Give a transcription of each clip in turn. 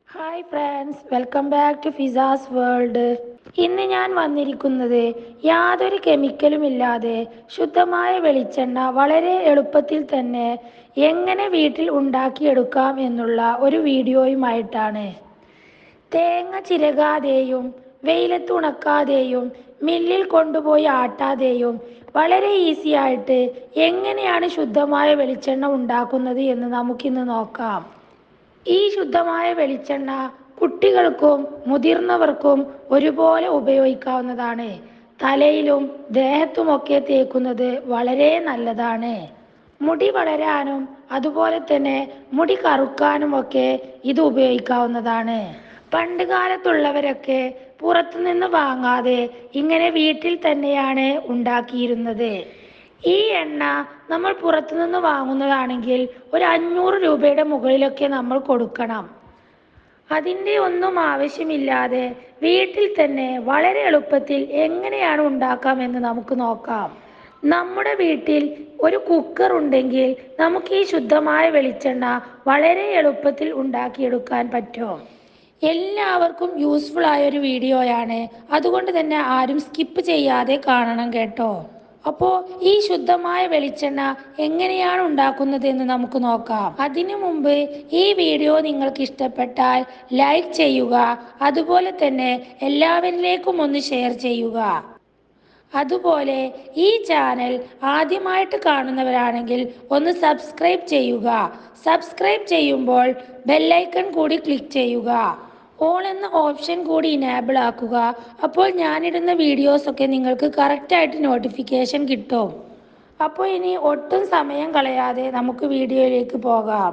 hi friends welcome back to Fiza's world ഇന്ന് ഞാൻ വന്നിരിക്കുന്നത് യാതൊരു കെമിക്കലും ഇല്ലാതെ ശുദ്ധമായ വെളിച്ചെണ്ണ വളരെ എളുപ്പത്തിൽ തന്നെ എങ്ങനെ വീട്ടിൽ ഉണ്ടാക്കിയെടുക്കാം എന്നുള്ള ഒരു വീഡിയോയുമായിട്ടാണ് തേങ്ങ ചിരകാതെയും വെയിലത്ത് ഉണക്കാതെയും മില്ലിൽ കൊണ്ടുപോയി ആട്ടാതെയും വളരെ ഈസി ആയിട്ട് എങ്ങനെയാണ് ശുദ്ധമായ വെളിച്ചെണ്ണ ഉണ്ടാക്കുന്നത് എന്ന് നമുക്കിന്ന് നോക്കാം ഈ ശുദ്ധമായ വെളിച്ചെണ്ണ കുട്ടികൾക്കും മുതിർന്നവർക്കും ഒരുപോലെ ഉപയോഗിക്കാവുന്നതാണ് തലയിലും ദേഹത്തുമൊക്കെ തേക്കുന്നത് വളരെ നല്ലതാണ് മുടി വളരാനും അതുപോലെ തന്നെ മുടി കറുക്കാനുമൊക്കെ ഇത് ഉപയോഗിക്കാവുന്നതാണ് പണ്ട് കാലത്തുള്ളവരൊക്കെ പുറത്തുനിന്ന് വാങ്ങാതെ ഇങ്ങനെ വീട്ടിൽ തന്നെയാണ് ഉണ്ടാക്കിയിരുന്നത് ഈ എണ്ണ നമ്മൾ പുറത്തുനിന്ന് വാങ്ങുന്നതാണെങ്കിൽ ഒരു അഞ്ഞൂറ് രൂപയുടെ മുകളിലൊക്കെ നമ്മൾ കൊടുക്കണം അതിൻ്റെ ഒന്നും ആവശ്യമില്ലാതെ വീട്ടിൽ തന്നെ വളരെ എളുപ്പത്തിൽ എങ്ങനെയാണ് ഉണ്ടാക്കാമെന്ന് നമുക്ക് നോക്കാം നമ്മുടെ വീട്ടിൽ ഒരു കുക്കർ ഉണ്ടെങ്കിൽ നമുക്ക് ഈ ശുദ്ധമായ വെളിച്ചെണ്ണ വളരെ എളുപ്പത്തിൽ ഉണ്ടാക്കിയെടുക്കാൻ പറ്റും എല്ലാവർക്കും യൂസ്ഫുൾ ആയ ഒരു വീഡിയോയാണ് അതുകൊണ്ട് തന്നെ ആരും സ്കിപ്പ് ചെയ്യാതെ കാണണം കേട്ടോ അപ്പോൾ ഈ ശുദ്ധമായ വെളിച്ചെണ്ണ എങ്ങനെയാണ് ഉണ്ടാക്കുന്നത് എന്ന് നമുക്ക് നോക്കാം അതിനു മുമ്പ് ഈ വീഡിയോ നിങ്ങൾക്ക് ഇഷ്ടപ്പെട്ടാൽ ലൈക്ക് ചെയ്യുക അതുപോലെ തന്നെ എല്ലാവരിലേക്കും ഒന്ന് ഷെയർ ചെയ്യുക അതുപോലെ ഈ ചാനൽ ആദ്യമായിട്ട് കാണുന്നവരാണെങ്കിൽ ഒന്ന് സബ്സ്ക്രൈബ് ചെയ്യുക സബ്സ്ക്രൈബ് ചെയ്യുമ്പോൾ ബെല്ലൈക്കൺ കൂടി ക്ലിക്ക് ചെയ്യുക ഓൾ എന്ന ഓപ്ഷൻ കൂടി ഇനേബിൾ ആക്കുക അപ്പോൾ ഞാനിടുന്ന വീഡിയോസൊക്കെ നിങ്ങൾക്ക് കറക്റ്റായിട്ട് നോട്ടിഫിക്കേഷൻ കിട്ടും അപ്പോൾ ഇനി ഒട്ടും സമയം കളയാതെ നമുക്ക് വീഡിയോയിലേക്ക് പോകാം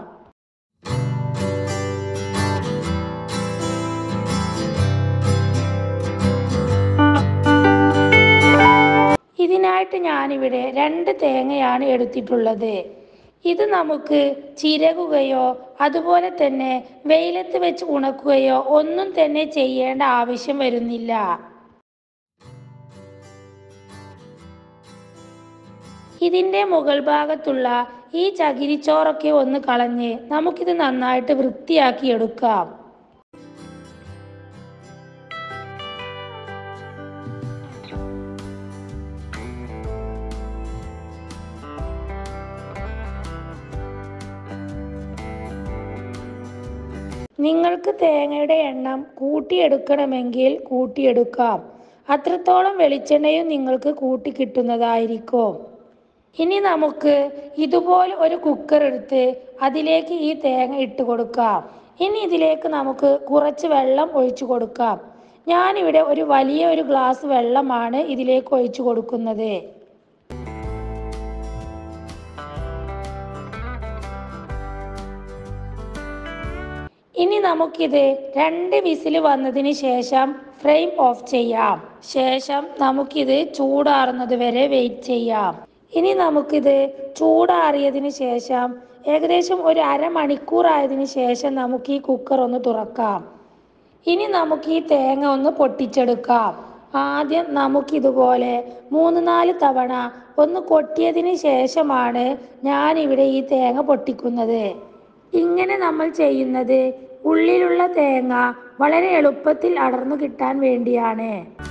ഇതിനായിട്ട് ഞാനിവിടെ രണ്ട് തേങ്ങയാണ് എടുത്തിട്ടുള്ളത് ഇത് നമുക്ക് ചിരകുകയോ അതുപോലെ തന്നെ വെയിലത്ത് വെച്ച് ഉണക്കുകയോ ഒന്നും തന്നെ ചെയ്യേണ്ട ആവശ്യം വരുന്നില്ല ഇതിൻ്റെ മുകൾ ഭാഗത്തുള്ള ഈ ചകിരിച്ചോറൊക്കെ ഒന്ന് കളഞ്ഞ് നമുക്കിത് നന്നായിട്ട് വൃത്തിയാക്കി എടുക്കാം നിങ്ങൾക്ക് തേങ്ങയുടെ എണ്ണം കൂട്ടിയെടുക്കണമെങ്കിൽ കൂട്ടിയെടുക്കാം അത്രത്തോളം വെളിച്ചെണ്ണയും നിങ്ങൾക്ക് കൂട്ടി കിട്ടുന്നതായിരിക്കും ഇനി നമുക്ക് ഇതുപോലെ ഒരു കുക്കർ എടുത്ത് അതിലേക്ക് ഈ തേങ്ങ ഇട്ട് കൊടുക്കാം ഇനി ഇതിലേക്ക് നമുക്ക് കുറച്ച് വെള്ളം ഒഴിച്ചു കൊടുക്കാം ഞാനിവിടെ ഒരു വലിയ ഒരു ഗ്ലാസ് വെള്ളമാണ് ഇതിലേക്ക് ഒഴിച്ചു കൊടുക്കുന്നത് ഇനി നമുക്കിത് രണ്ട് വിസിൽ വന്നതിന് ശേഷം ഫ്ലെയിം ഓഫ് ചെയ്യാം ശേഷം നമുക്കിത് ചൂടാറുന്നത് വരെ വെയിറ്റ് ചെയ്യാം ഇനി നമുക്കിത് ചൂടാറിയതിന് ശേഷം ഏകദേശം ഒരു അരമണിക്കൂർ ആയതിനു ശേഷം നമുക്ക് ഈ കുക്കർ ഒന്ന് തുറക്കാം ഇനി നമുക്ക് ഈ തേങ്ങ ഒന്ന് പൊട്ടിച്ചെടുക്കാം ആദ്യം നമുക്കിതുപോലെ മൂന്ന് നാല് തവണ ഒന്ന് കൊട്ടിയതിന് ശേഷമാണ് ഞാനിവിടെ ഈ തേങ്ങ പൊട്ടിക്കുന്നത് ഇങ്ങനെ നമ്മൾ ചെയ്യുന്നത് ഉള്ളിലുള്ള തേങ്ങ വളരെ എളുപ്പത്തിൽ അടർന്നു കിട്ടാൻ വേണ്ടിയാണ്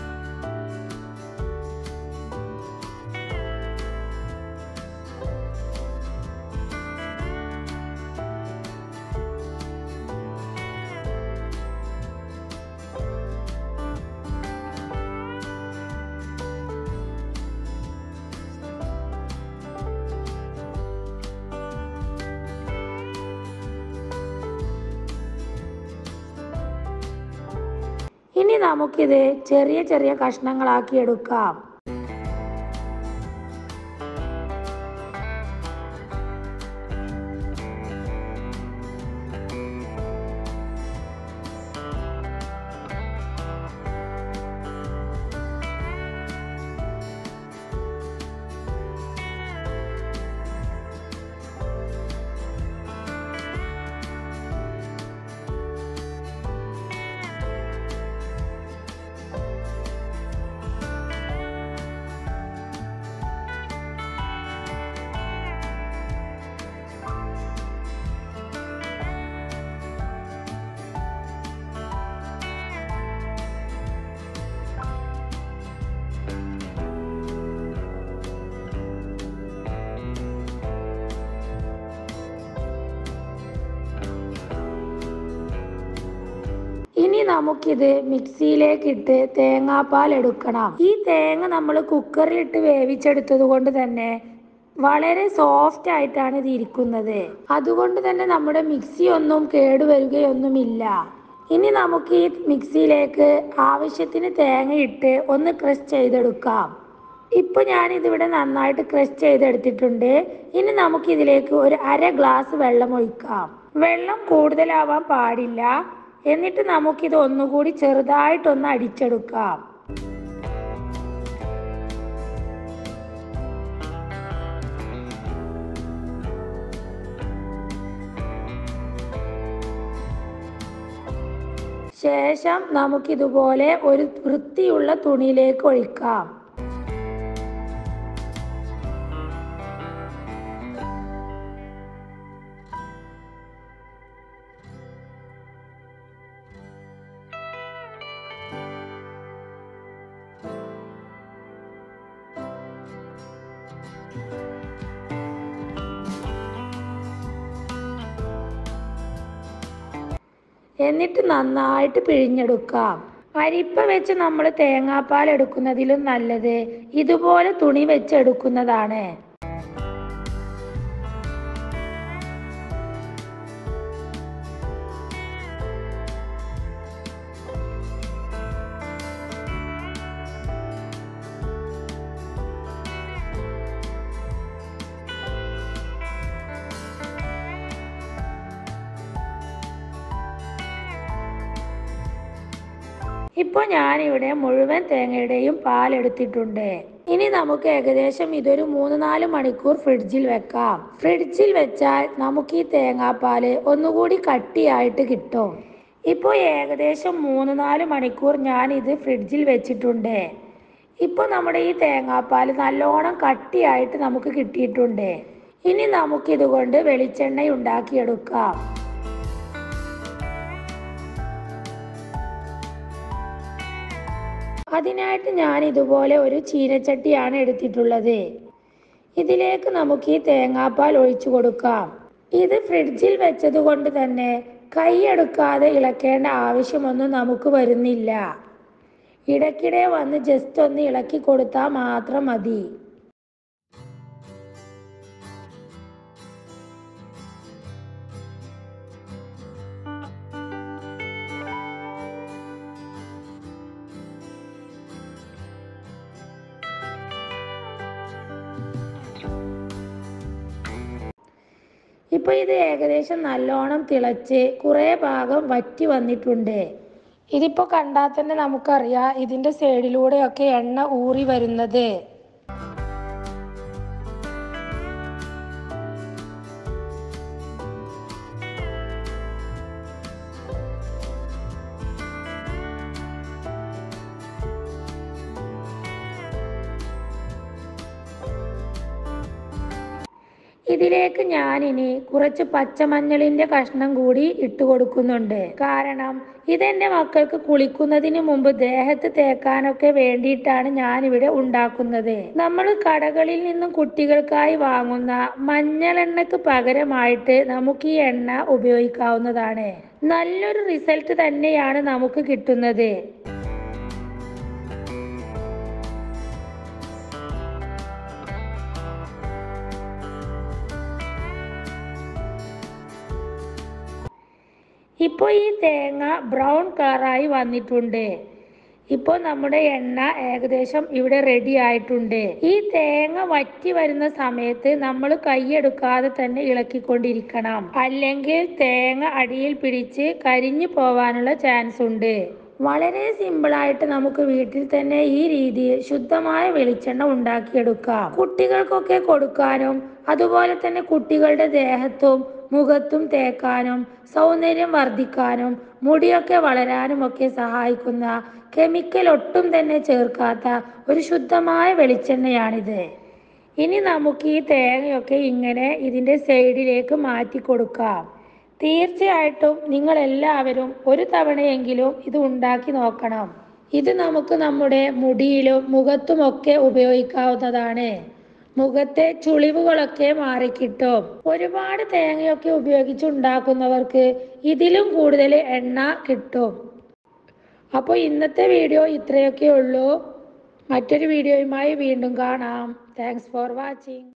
ഇനി നമുക്കിത് ചെറിയ ചെറിയ കഷ്ണങ്ങളാക്കി എടുക്കാം ഇനി നമുക്കിത് മിക്സിയിലേക്ക് ഇട്ട് തേങ്ങാപ്പാൽ എടുക്കണം ഈ തേങ്ങ നമ്മൾ കുക്കറിലിട്ട് വേവിച്ചെടുത്തത് കൊണ്ട് തന്നെ വളരെ സോഫ്റ്റ് ആയിട്ടാണ് ഇത് ഇരിക്കുന്നത് അതുകൊണ്ട് തന്നെ നമ്മുടെ മിക്സി ഒന്നും കേടുവരികയൊന്നുമില്ല ഇനി നമുക്ക് ഈ മിക്സിയിലേക്ക് ആവശ്യത്തിന് തേങ്ങ ഇട്ട് ഒന്ന് ക്രഷ് ചെയ്തെടുക്കാം ഇപ്പൊ ഞാൻ ഇതിവിടെ നന്നായിട്ട് ക്രഷ് ചെയ്തെടുത്തിട്ടുണ്ട് ഇനി നമുക്ക് ഇതിലേക്ക് ഒരു അര ഗ്ലാസ് വെള്ളം ഒഴിക്കാം വെള്ളം കൂടുതലാവാൻ പാടില്ല എന്നിട്ട് നമുക്കിത് ഒന്നുകൂടി ചെറുതായിട്ടൊന്ന് അടിച്ചെടുക്കാം ശേഷം നമുക്കിതുപോലെ ഒരു വൃത്തിയുള്ള തുണിയിലേക്ക് ഒഴിക്കാം എന്നിട്ട് നന്നായിട്ട് പിഴിഞ്ഞെടുക്കാം അരിപ്പ വെച്ച് നമ്മൾ തേങ്ങാപ്പാൽ എടുക്കുന്നതിലും നല്ലത് ഇതുപോലെ തുണി വെച്ചെടുക്കുന്നതാണ് ഇപ്പോൾ ഞാനിവിടെ മുഴുവൻ തേങ്ങയുടെയും പാൽ എടുത്തിട്ടുണ്ട് ഇനി നമുക്ക് ഏകദേശം ഇതൊരു മൂന്ന് നാല് മണിക്കൂർ ഫ്രിഡ്ജിൽ വെക്കാം ഫ്രിഡ്ജിൽ വെച്ചാൽ നമുക്ക് ഈ തേങ്ങാപ്പാല് ഒന്നുകൂടി കട്ടിയായിട്ട് കിട്ടും ഇപ്പോൾ ഏകദേശം മൂന്ന് നാല് മണിക്കൂർ ഞാൻ ഇത് ഫ്രിഡ്ജിൽ വെച്ചിട്ടുണ്ട് ഇപ്പോൾ നമ്മുടെ ഈ തേങ്ങാപ്പാൽ നല്ലോണം കട്ടിയായിട്ട് നമുക്ക് കിട്ടിയിട്ടുണ്ട് ഇനി നമുക്കിതുകൊണ്ട് വെളിച്ചെണ്ണ ഉണ്ടാക്കിയെടുക്കാം അതിനായിട്ട് ഞാൻ ഇതുപോലെ ഒരു ചീനച്ചട്ടിയാണ് എടുത്തിട്ടുള്ളത് ഇതിലേക്ക് നമുക്ക് ഈ തേങ്ങാപ്പാൽ ഒഴിച്ചു കൊടുക്കാം ഇത് ഫ്രിഡ്ജിൽ വെച്ചത് കൊണ്ട് തന്നെ കൈയെടുക്കാതെ ഇളക്കേണ്ട ആവശ്യമൊന്നും നമുക്ക് വരുന്നില്ല ഇടയ്ക്കിടെ വന്ന് ജസ്റ്റ് ഒന്ന് ഇളക്കി കൊടുത്താൽ മാത്രം മതി ഇപ്പൊ ഇത് ഏകദേശം നല്ലോണം തിളച്ച് കുറേ ഭാഗം വറ്റി വന്നിട്ടുണ്ട് ഇതിപ്പോ കണ്ടാൽ തന്നെ നമുക്കറിയാം ഇതിന്റെ സൈഡിലൂടെയൊക്കെ എണ്ണ ഊറി വരുന്നത് ഇതിലേക്ക് ഞാനിനി കുറച്ച് പച്ചമഞ്ഞളിന്റെ കഷ്ണം കൂടി ഇട്ട് കൊടുക്കുന്നുണ്ട് കാരണം ഇതെന്റെ മക്കൾക്ക് കുളിക്കുന്നതിന് മുമ്പ് ദേഹത്ത് തേക്കാനൊക്കെ വേണ്ടിയിട്ടാണ് ഞാനിവിടെ ഉണ്ടാക്കുന്നത് നമ്മൾ കടകളിൽ നിന്നും കുട്ടികൾക്കായി വാങ്ങുന്ന മഞ്ഞളെണ്ണയ്ക്ക് പകരമായിട്ട് നമുക്ക് ഈ എണ്ണ ഉപയോഗിക്കാവുന്നതാണ് നല്ലൊരു റിസൾട്ട് തന്നെയാണ് നമുക്ക് കിട്ടുന്നത് ഇപ്പോൾ ഈ തേങ്ങ ബ്രൗൺ കളറായി വന്നിട്ടുണ്ട് ഇപ്പോൾ നമ്മുടെ എണ്ണ ഏകദേശം ഇവിടെ റെഡി ആയിട്ടുണ്ട് ഈ തേങ്ങ വറ്റി വരുന്ന സമയത്ത് നമ്മൾ കൈയെടുക്കാതെ തന്നെ ഇളക്കിക്കൊണ്ടിരിക്കണം അല്ലെങ്കിൽ തേങ്ങ അടിയിൽ പിടിച്ച് കരിഞ്ഞു പോവാനുള്ള ചാൻസ് ഉണ്ട് വളരെ സിമ്പിളായിട്ട് നമുക്ക് വീട്ടിൽ തന്നെ ഈ രീതിയിൽ ശുദ്ധമായ വെളിച്ചെണ്ണ ഉണ്ടാക്കിയെടുക്കാം കുട്ടികൾക്കൊക്കെ കൊടുക്കാനും അതുപോലെ തന്നെ കുട്ടികളുടെ ദേഹത്തും മുഖത്തും തേക്കാനും സൗന്ദര്യം വർദ്ധിക്കാനും മുടിയൊക്കെ വളരാനും ഒക്കെ സഹായിക്കുന്ന കെമിക്കൽ ഒട്ടും തന്നെ ചേർക്കാത്ത ഒരു ശുദ്ധമായ വെളിച്ചെണ്ണയാണിത് ഇനി നമുക്ക് ഈ തേങ്ങയൊക്കെ ഇങ്ങനെ ഇതിൻ്റെ സൈഡിലേക്ക് മാറ്റി കൊടുക്കാം തീർച്ചയായിട്ടും നിങ്ങൾ എല്ലാവരും ഒരു തവണയെങ്കിലും ഇത് ഉണ്ടാക്കി നോക്കണം ഇത് നമുക്ക് നമ്മുടെ മുടിയിലും മുഖത്തുമൊക്കെ ഉപയോഗിക്കാവുന്നതാണ് മുഖത്തെ ചുളിവുകളൊക്കെ മാറിക്കിട്ടും ഒരുപാട് തേങ്ങയൊക്കെ ഉപയോഗിച്ച് ഉണ്ടാക്കുന്നവർക്ക് ഇതിലും കൂടുതൽ എണ്ണ കിട്ടും അപ്പോൾ ഇന്നത്തെ വീഡിയോ ഇത്രയൊക്കെ ഉള്ളൂ മറ്റൊരു വീഡിയോയുമായി വീണ്ടും കാണാം താങ്ക്സ് ഫോർ വാച്ചിങ്